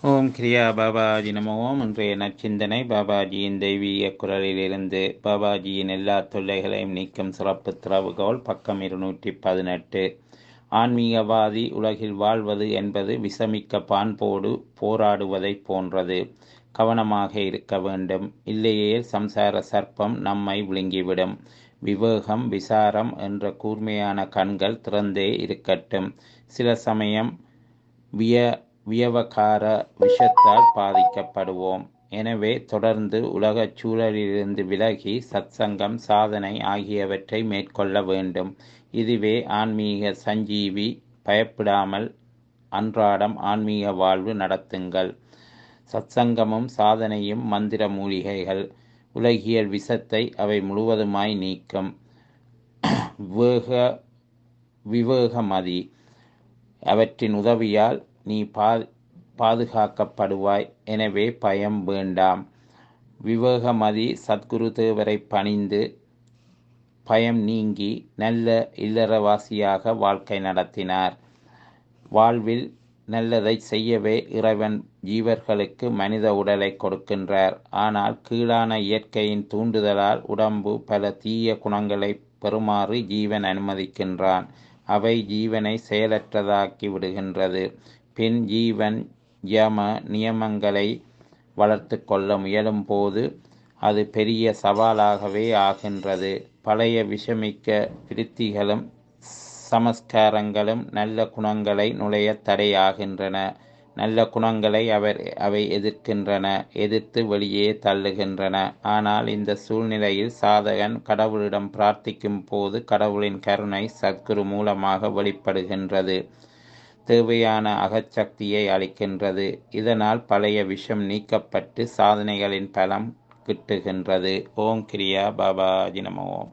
ஓம் கிரியா பாபாஜி நம ஓம் இன்றைய நற்சிந்தனை பாபாஜியின் தெய்வீக குரலிலிருந்து பாபாஜியின் எல்லா தொல்லைகளையும் நீக்கும் சிறப்பு திறவுகோல் பக்கம் இருநூற்றி பதினெட்டு ஆன்மீகவாதி உலகில் வாழ்வது என்பது விஷமிக்க பான்போடு போராடுவதைப் போன்றது கவனமாக இருக்க வேண்டும் இல்லையே சம்சார சர்ப்பம் நம்மை விழுங்கிவிடும் விவேகம் விசாரம் என்ற கூர்மையான கண்கள் திறந்தே இருக்கட்டும் சில சமயம் விய வியவகார விஷத்தால் பாதிக்கப்படுவோம் எனவே தொடர்ந்து உலகச் சூழலிலிருந்து விலகி சத்சங்கம் சாதனை ஆகியவற்றை மேற்கொள்ள வேண்டும் இதுவே ஆன்மீக சஞ்சீவி பயப்படாமல் அன்றாடம் ஆன்மீக வாழ்வு நடத்துங்கள் சத்சங்கமும் சாதனையும் மந்திர மூலிகைகள் உலகியல் விஷத்தை அவை முழுவதுமாய் நீக்கும் விவேக விவேகமதி அவற்றின் உதவியால் நீ பா பாதுகாக்கப்படுவாய் எனவே பயம் வேண்டாம் விவேகமதி சத்குரு தேவரை பணிந்து பயம் நீங்கி நல்ல இல்லறவாசியாக வாழ்க்கை நடத்தினார் வாழ்வில் நல்லதை செய்யவே இறைவன் ஜீவர்களுக்கு மனித உடலை கொடுக்கின்றார் ஆனால் கீழான இயற்கையின் தூண்டுதலால் உடம்பு பல தீய குணங்களை பெறுமாறு ஜீவன் அனுமதிக்கின்றான் அவை ஜீவனை செயலற்றதாக்கி விடுகின்றது பின் ஜீவன் யம நியமங்களை வளர்த்து கொள்ள முயலும் போது அது பெரிய சவாலாகவே ஆகின்றது பழைய விஷமிக்க விருத்திகளும் சமஸ்காரங்களும் நல்ல குணங்களை நுழைய தடையாகின்றன நல்ல குணங்களை அவர் அவை எதிர்க்கின்றன எதிர்த்து வெளியே தள்ளுகின்றன ஆனால் இந்த சூழ்நிலையில் சாதகன் கடவுளிடம் பிரார்த்திக்கும் போது கடவுளின் கருணை சத்குரு மூலமாக வெளிப்படுகின்றது தேவையான அகச்சக்தியை அளிக்கின்றது இதனால் பழைய விஷம் நீக்கப்பட்டு சாதனைகளின் பலம் கிட்டுகின்றது ஓம் கிரியா பாபா ஜினமோ